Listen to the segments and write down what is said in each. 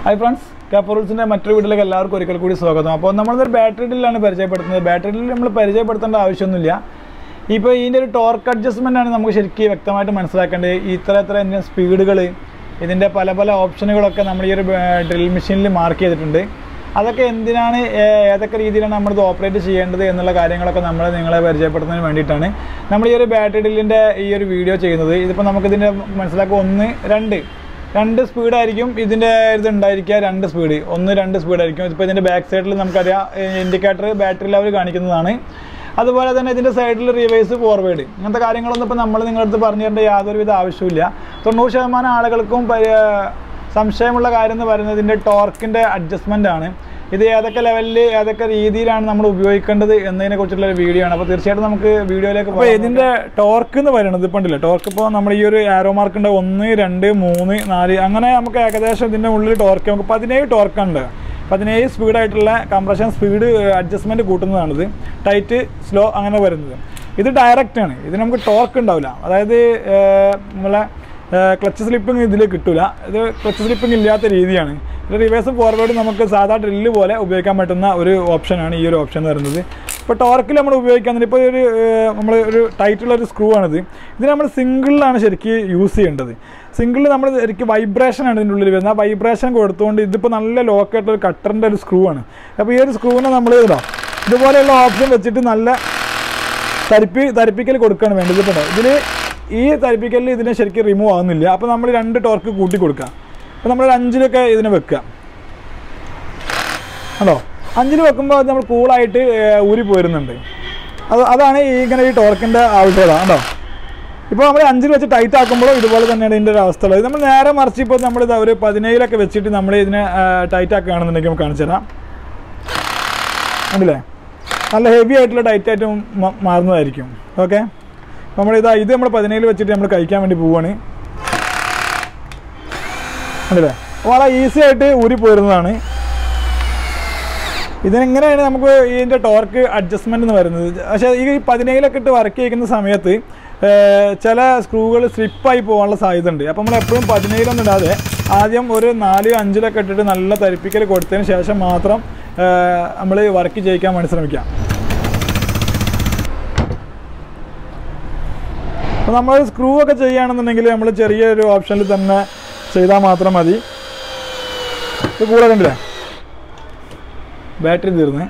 hi friends കാപ്പറൂൾസിൻ്റെ മറ്റൊരു വീട്ടിലേക്ക് എല്ലാവർക്കും ഒരിക്കൽ കൂടി സ്വാഗതം അപ്പോൾ നമ്മളൊരു ബാറ്ററി ഡ്രില്ലാണ് പരിചയപ്പെടുത്തുന്നത് ബാറ്ററി ഡ്രില്ല് നമ്മൾ പരിചയപ്പെടുത്തേണ്ട ആവശ്യമൊന്നുമില്ല ഇപ്പോൾ ഇതിൻ്റെ ഒരു ടോർക്ക് അഡ്ജസ്റ്റ്മെൻ്റ് ആണ് നമുക്ക് ശരിക്കും വ്യക്തമായിട്ട് മനസ്സിലാക്കേണ്ടത് ഈ ഇത്ര ഇത്ര ഇതിൻ്റെ സ്പീഡുകൾ ഇതിൻ്റെ പല പല ഓപ്ഷനുകളൊക്കെ നമ്മൾ ഈ ഒരു ഡ്രിൽ മെഷീനിൽ മാർക്ക് ചെയ്തിട്ടുണ്ട് അതൊക്കെ എന്തിനാണ് ഏ- ഏതൊക്കെ രീതിയിലാണ് നമ്മളിത് ഓപ്പറേറ്റ് ചെയ്യേണ്ടത് എന്നുള്ള കാര്യങ്ങളൊക്കെ നമ്മൾ നിങ്ങളെ പരിചയപ്പെടുത്തുന്നതിന് വേണ്ടിയിട്ടാണ് നമ്മൾ ഈ ഒരു ബാറ്ററി ഡ്രില്ലിൻ്റെ ഈ ഒരു വീഡിയോ ചെയ്യുന്നത് ഇതിപ്പോൾ നമുക്കിതിൻ്റെ മനസ്സിലാക്കുക ഒന്ന് രണ്ട് രണ്ട് സ്പീഡായിരിക്കും ഇതിൻ്റെ ഇത് ഉണ്ടായിരിക്കുക രണ്ട് സ്പീഡ് ഒന്ന് രണ്ട് സ്പീഡായിരിക്കും ഇപ്പോൾ ഇതിൻ്റെ ബാക്ക് സൈഡിൽ നമുക്കറിയാം ഇൻഡിക്കേറ്റർ ബാറ്ററി ലെവൽ കാണിക്കുന്നതാണ് അതുപോലെ തന്നെ ഇതിൻ്റെ സൈഡിൽ റിവേഴ്സ് ഫോർവേഡ് ഇങ്ങനത്തെ കാര്യങ്ങളൊന്നും ഇപ്പോൾ നമ്മൾ നിങ്ങളുടെ അടുത്ത് പറഞ്ഞു തരേണ്ട യാതൊരുവിധ ആവശ്യമില്ല തൊണ്ണൂറ് ശതമാനം ആളുകൾക്കും പരി- സംശയമുള്ള കാര്യം എന്ന് പറയുന്നത് ഇതിൻ്റെ ടോർക്കിൻ്റെ അഡ്ജസ്റ്റ്മെൻ്റ് ആണ് ഇത് ഏതൊക്കെ ലെവലിൽ ഏതൊക്കെ രീതിയിലാണ് നമ്മൾ ഉപയോഗിക്കേണ്ടത് എന്നതിനെ കുറിച്ചുള്ള ഒരു വീഡിയോ ആണ് അപ്പോൾ തീർച്ചയായിട്ടും നമുക്ക് വീഡിയോയിലേക്ക് അപ്പോൾ ഇതിൻ്റെ ടോർക്ക് എന്ന് പറയുന്നത് ഇപ്പോൾ ഉണ്ടല്ലോ ടോർക്ക് ഇപ്പോൾ നമ്മൾ ഈ ഒരു ആരോ മാർക്ക് ഉണ്ട് ഒന്ന് രണ്ട് മൂന്ന് നാല് അങ്ങനെ നമുക്ക് ഏകദേശം ഇതിൻ്റെ ഉള്ളിൽ ടോർക്ക് നമുക്ക് പതിനേഴ് ടോർക്കുണ്ട് പതിനേഴ് സ്പീഡായിട്ടുള്ള കംപ്രഷൻ സ്പീഡ് അഡ്ജസ്റ്റ്മെൻറ്റ് കൂട്ടുന്നതാണിത് ടൈറ്റ് സ്ലോ അങ്ങനെ വരുന്നത് ഇത് ഡയറക്റ്റ് ആണ് ഇത് നമുക്ക് ടോർക്ക് ഉണ്ടാവില്ല അതായത് ഏർ, നമ്മളെ ക്ലച്ച് സ്ലിപ്പിംഗ് ഇതിൽ കിട്ടില്ല ഇത് ക്ലച്ച് സ്ലിപ്പിംഗ് ഇല്ലാത്ത രീതിയാണ് ഇത് റിവേഴ്സും ഫോർവേഡും നമുക്ക് സാധാ ഡ്രില്ല് പോലെ ഉപയോഗിക്കാൻ പറ്റുന്ന ഒരു ഓപ്ഷനാണ് ഈ ഒരു ഓപ്ഷൻ എന്ന് പറയുന്നത് ഇപ്പോൾ ടോർക്കിൽ നമ്മൾ ഉപയോഗിക്കാൻ ഇപ്പോൾ ഒരു നമ്മൾ ഒരു ടൈറ്റുള്ള ഒരു സ്ക്രൂ ആണിത് ഇത് നമ്മൾ സിംഗിളിലാണ് ശരിക്കും യൂസ് ചെയ്യേണ്ടത് സിംഗിളിൽ നമ്മൾ ശരിക്കും വൈബ്രേഷൻ ആണ് ഇതിൻ്റെ ഉള്ളിൽ വരുന്നത് ആ വൈബ്രേഷൻ കൊടുത്തുകൊണ്ട് ഇതിപ്പോൾ നല്ല ലോക്കായിട്ടുള്ള ഒരു കട്ടറിൻ്റെ ഒരു സ്ക്രൂ ആണ് അപ്പോൾ ഈ ഒരു സ്ക്രൂവിനെ നമ്മൾ ഇതോ ഇതുപോലെയുള്ള ഓപ്ഷൻ വെച്ചിട്ട് നല്ല തരിപ്പി തരിപ്പിക്കൽ കൊടുക്കുകയാണ് വേണ്ടത് ഇപ്പോൾ ഇതിൽ ഈ തരിപ്പിക്കലിൽ ഇതിനെ ശരിക്കും റിമൂവ് ആകുന്നില്ല അപ്പോൾ നമ്മൾ രണ്ട് ടോർക്ക് കൂട്ടി കൊടുക്കുക അപ്പോൾ നമ്മൾ അഞ്ചിലൊക്കെ ഇതിനെ വെക്കുക അതോ അഞ്ചിൽ വെക്കുമ്പോൾ അത് നമ്മൾ കൂളായിട്ട് ഊരി പോരുന്നുണ്ട് അത് അതാണ് ഈ ഇങ്ങനെ ഈ ടോർക്കിൻ്റെ ആവശ്യകത കേട്ടോ ഇപ്പോൾ നമ്മൾ അഞ്ചിൽ വെച്ച് ടൈറ്റ് ആക്കുമ്പോഴും ഇതുപോലെ തന്നെയാണ് ഇതിൻ്റെ ഒരു അവസ്ഥ ഉള്ളത് നമ്മൾ നേരെ മറിച്ച് ഇപ്പോൾ നമ്മൾ ഇത് ഒരു പതിനേഴിലൊക്കെ വെച്ചിട്ട് നമ്മൾ ഇതിനെ ടൈറ്റ് ആക്കുകയാണെന്നുണ്ടെങ്കിൽ നമുക്ക് കാണിച്ചു തരാം ഉണ്ടല്ലേ നല്ല ഹെവി ആയിട്ടുള്ള ഡയറ്റ് ആയിട്ട് മ- മാറുന്നതായിരിക്കും ഓക്കെ നമ്മൾ ഇതാ ഇത് നമ്മൾ പതിനേഴ് വെച്ചിട്ട് നമ്മൾ കഴിക്കാൻ വേണ്ടി പോവാണ് ഉണ്ടല്ലേ വളരെ ഈസി ആയിട്ട് ഊരി പോരുന്നതാണ് ഇതിനെങ്ങനെയാണ് നമുക്ക് ഇതിൻ്റെ ടോർക്ക് അഡ്ജസ്റ്റ്മെൻ്റ് എന്ന് പറയുന്നത് പക്ഷേ ഈ പതിനേഴിലൊക്കെ ഇട്ട് വർക്ക് ചെയ്യുന്ന സമയത്ത് ഏർ, ചില സ്ക്രൂകൾ സ്ലിപ്പായി പോകാനുള്ള സാധ്യത ഉണ്ട് അപ്പോൾ നമ്മൾ എപ്പോഴും പതിനേഴിലൊന്നും ഇടാതെ ആദ്യം ഒരു നാല് അഞ്ചിലൊക്കെ ഇട്ടിട്ട് നല്ല തരിപ്പിക്കൽ കൊടുത്തതിന് ശേഷം മാത്രം നമ്മൾ വർക്ക് ചെയ്യിക്കാൻ വേണ്ടി ശ്രമിക്കാം അപ്പോൾ നമ്മൾ സ്ക്രൂ ഒക്കെ ചെയ്യുകയാണെന്നുണ്ടെങ്കിൽ നമ്മൾ ചെറിയൊരു ഓപ്ഷനിൽ തന്നെ ചെയ്താൽ മാത്രം മതി ഇത് കൂടെ കണ്ടില്ലേ ബാറ്ററി തീർന്ന്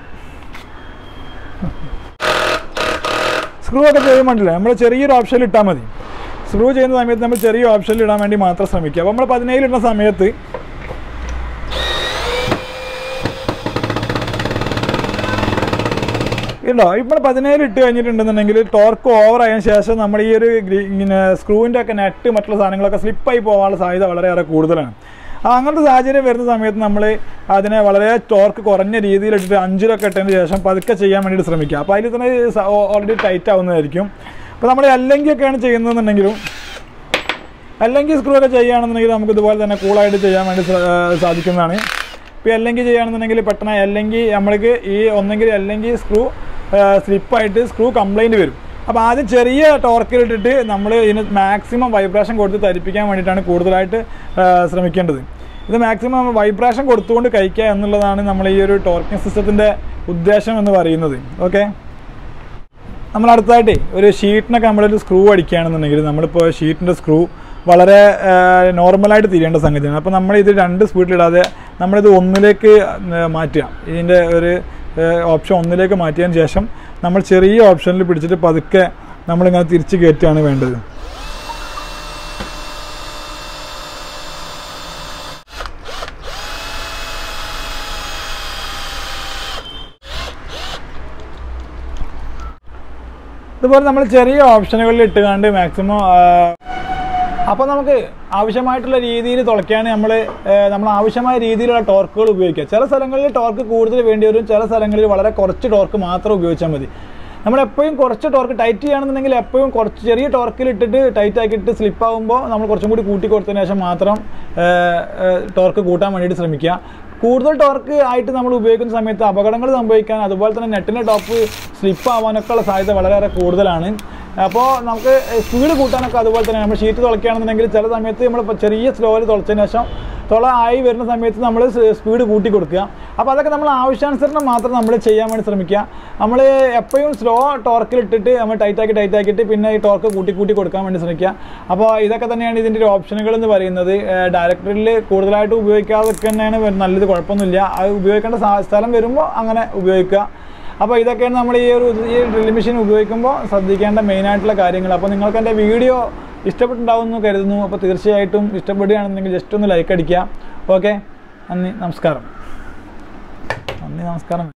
സ്ക്രൂ ഒക്കെ ചെയ്യുമ്പോണ്ടില്ലേ നമ്മൾ ചെറിയൊരു ഓപ്ഷനിൽ ഇട്ടാൽ മതി സ്ക്രൂ ചെയ്യുന്ന സമയത്ത് നമ്മൾ ചെറിയ ഓപ്ഷനിൽ ഇടാൻ വേണ്ടി മാത്രം ശ്രമിക്കുക അപ്പോൾ നമ്മൾ പതിനേഴിലിടുന്ന സമയത്ത് ഉണ്ടോ ഇപ്പോൾ പതിനേഴ് ഇട്ട് കഴിഞ്ഞിട്ടുണ്ടെന്നുണ്ടെങ്കിൽ ടോർക്ക് ഓവർ ആയതിനു ശേഷം നമ്മൾ ഈ ഒരു ഗ്രീ- ഇങ്ങനെ സ്ക്രൂവിൻ്റെ ഒക്കെ നെറ്റ് മറ്റുള്ള സാധനങ്ങളൊക്കെ സ്ലിപ്പായി പോകാനുള്ള സാധ്യത വളരെയേറെ കൂടുതലാണ് ആ അങ്ങനത്തെ സാഹചര്യം വരുന്ന സമയത്ത് നമ്മൾ അതിനെ വളരെ ടോർക്ക് കുറഞ്ഞ രീതിയിൽ ഇട്ടിട്ട് അഞ്ചിലൊക്കെ ഇട്ടതിന് ശേഷം പതുക്കെ ചെയ്യാൻ വേണ്ടിയിട്ട് ശ്രമിക്കുക അപ്പോൾ അതിൽ തന്നെ ഓൾറെഡി ടൈറ്റ് ആവുന്നതായിരിക്കും അപ്പോൾ നമ്മൾ അല്ലെങ്കിൽ ഒക്കെയാണ് ചെയ്യുന്നതെന്നുണ്ടെങ്കിലും അല്ലെങ്കിൽ സ്ക്രൂ ഒക്കെ ചെയ്യുകയാണെന്നുണ്ടെങ്കിൽ നമുക്ക് ഇതുപോലെ തന്നെ കൂളായിട്ട് ചെയ്യാൻ വേണ്ടി സാ- ആ, സാധിക്കുന്നതാണ് ഇപ്പോൾ അല്ലെങ്കിൽ ചെയ്യുകയാണെന്നുണ്ടെങ്കിൽ പെട്ടെന്ന് അല്ലെങ്കിൽ നമ്മൾക്ക് ഈ ഒന്നെങ്കിൽ അല്ലെങ്കിൽ സ്ക്രൂ സ്ലിപ്പായിട്ട് സ്ക്രൂ കംപ്ലൈൻറ്റ് വരും അപ്പോൾ ആദ്യം ചെറിയ ടോർക്കിലിട്ടിട്ട് നമ്മൾ ഇതിന് മാക്സിമം വൈബ്രേഷൻ കൊടുത്ത് തരിപ്പിക്കാൻ വേണ്ടിയിട്ടാണ് കൂടുതലായിട്ട് ആ, ശ്രമിക്കേണ്ടത് ഇത് മാക്സിമം വൈബ്രേഷൻ കൊടുത്തുകൊണ്ട് കഴിക്കുക എന്നുള്ളതാണ് നമ്മൾ ഈ ഒരു ടോർക്കിംഗ് സിസ്റ്റത്തിൻ്റെ ഉദ്ദേശം എന്ന് പറയുന്നത് ഓക്കെ നമ്മൾ അടുത്തായിട്ട് ഒരു ഷീറ്റിനൊക്കെ നമ്മളൊരു സ്ക്രൂ അടിക്കുകയാണെന്നുണ്ടെങ്കിൽ നമ്മളിപ്പോൾ ഷീറ്റിൻ്റെ സ്ക്രൂ വളരെ നോർമലായിട്ട് തിരിയേണ്ട സംഗതിയാണ് അപ്പോൾ നമ്മൾ ഇത് രണ്ട് സ്പീഡിലിടാതെ നമ്മളിത് ഒന്നിലേക്ക് ഏർ, മാറ്റുക ഇതിൻ്റെ ഒരു ഓപ്ഷൻ ഒന്നിലേക്ക് മാറ്റിയതിന് ശേഷം നമ്മൾ ചെറിയ ഓപ്ഷനിൽ പിടിച്ചിട്ട് പതുക്കെ നമ്മളിങ്ങനെ തിരിച്ച് കയറ്റുകയാണ് വേണ്ടത് ഇതുപോലെ നമ്മൾ ചെറിയ ഓപ്ഷനുകളിൽ ഇട്ടുകൊണ്ട് മാക്സിമം അപ്പോൾ നമുക്ക് ആവശ്യമായിട്ടുള്ള രീതിയിൽ തുളയ്ക്കാണ് നമ്മൾ നമ്മൾ ആവശ്യമായ രീതിയിലുള്ള ടോർക്കുകൾ ഉപയോഗിക്കുക ചില സ്ഥലങ്ങളിൽ ടോർക്ക് കൂടുതൽ വേണ്ടി വരും ചില സ്ഥലങ്ങളിൽ വളരെ കുറച്ച് ടോർക്ക് മാത്രം ഉപയോഗിച്ചാൽ മതി നമ്മൾ എപ്പോഴും കുറച്ച് ടോർക്ക് ടൈറ്റ് ചെയ്യുകയാണെന്നുണ്ടെങ്കിൽ എപ്പോഴും കുറച്ച് ചെറിയ ടോർക്കിൽ ഇട്ടിട്ട് ടൈറ്റ് ആക്കിയിട്ട് സ്ലിപ്പ് ആകുമ്പോൾ നമ്മൾ കുറച്ചും കൂടി കൂട്ടി കൊടുത്തതിന് ശേഷം മാത്രം ടോർക്ക് കൂട്ടാൻ വേണ്ടിയിട്ട് ശ്രമിക്കുക കൂടുതൽ ടോർക്ക് ആയിട്ട് നമ്മൾ ഉപയോഗിക്കുന്ന സമയത്ത് അപകടങ്ങൾ സംഭവിക്കാൻ അതുപോലെ തന്നെ നെറ്റിൻ്റെ ടോപ്പ് സ്ലിപ്പ് ആവാനൊക്കെ ഉള്ള സാധ്യത വളരെയേറെ കൂടുതലാണ് അപ്പോൾ നമുക്ക് സ്പീഡ് കൂട്ടാനൊക്കെ അതുപോലെ തന്നെ നമ്മൾ ഷീറ്റ് തുളയ്ക്കുകയാണെന്നുണ്ടെങ്കിൽ ചില സമയത്ത് നമ്മൾ ചെറിയ സ്ലോയിൽ തുളച്ചതിന് ശേഷം തുള ആയി വരുന്ന സമയത്ത് നമ്മൾ സ്പീഡ് കൂട്ടി കൊടുക്കുക അപ്പോൾ അതൊക്കെ നമ്മൾ ആവശ്യാനുസരണം മാത്രം നമ്മൾ ചെയ്യാൻ വേണ്ടി ശ്രമിക്കുക നമ്മൾ എപ്പോഴും സ്ലോ ടോർക്കിൽ ഇട്ടിട്ട് നമ്മൾ ടൈറ്റാക്കി ടൈറ്റാക്കിയിട്ട് പിന്നെ ഈ ടോർക്ക് കൂട്ടി കൂട്ടി കൊടുക്കാൻ വേണ്ടി ശ്രമിക്കുക അപ്പോൾ ഇതൊക്കെ തന്നെയാണ് ഇതിൻ്റെ ഒരു ഓപ്ഷനുകൾ എന്ന് പറയുന്നത് ഡയറക്ടറിൽ കൂടുതലായിട്ട് ഉപയോഗിക്കാതൊക്കെ തന്നെയാണ് വരു- നല്ലത് കുഴപ്പമൊന്നുമില്ല അത് ഉപയോഗിക്കേണ്ട സാ- സ്ഥലം വരുമ്പോൾ അങ്ങനെ ഉപയോഗിക്കുക അപ്പോൾ ഇതൊക്കെയാണ് നമ്മൾ ഈ ഒരു ഈ ഡ്രിൽ മെഷീൻ ഉപയോഗിക്കുമ്പോൾ ശ്രദ്ധിക്കേണ്ട മെയിനായിട്ടുള്ള കാര്യങ്ങൾ അപ്പോൾ നിങ്ങൾക്ക് എൻ്റെ വീഡിയോ ഇഷ്ടപ്പെട്ടുണ്ടാവുമെന്ന് കരുതുന്നു അപ്പോൾ തീർച്ചയായിട്ടും ഇഷ്ടപ്പെടുകയാണെന്നുണ്ടെങ്കിൽ ജസ്റ്റ് ഒന്ന് ലൈക്ക് അടിക്കുക ഓക്കെ നന്ദി നമസ്കാരം നന്ദി നമസ്കാരം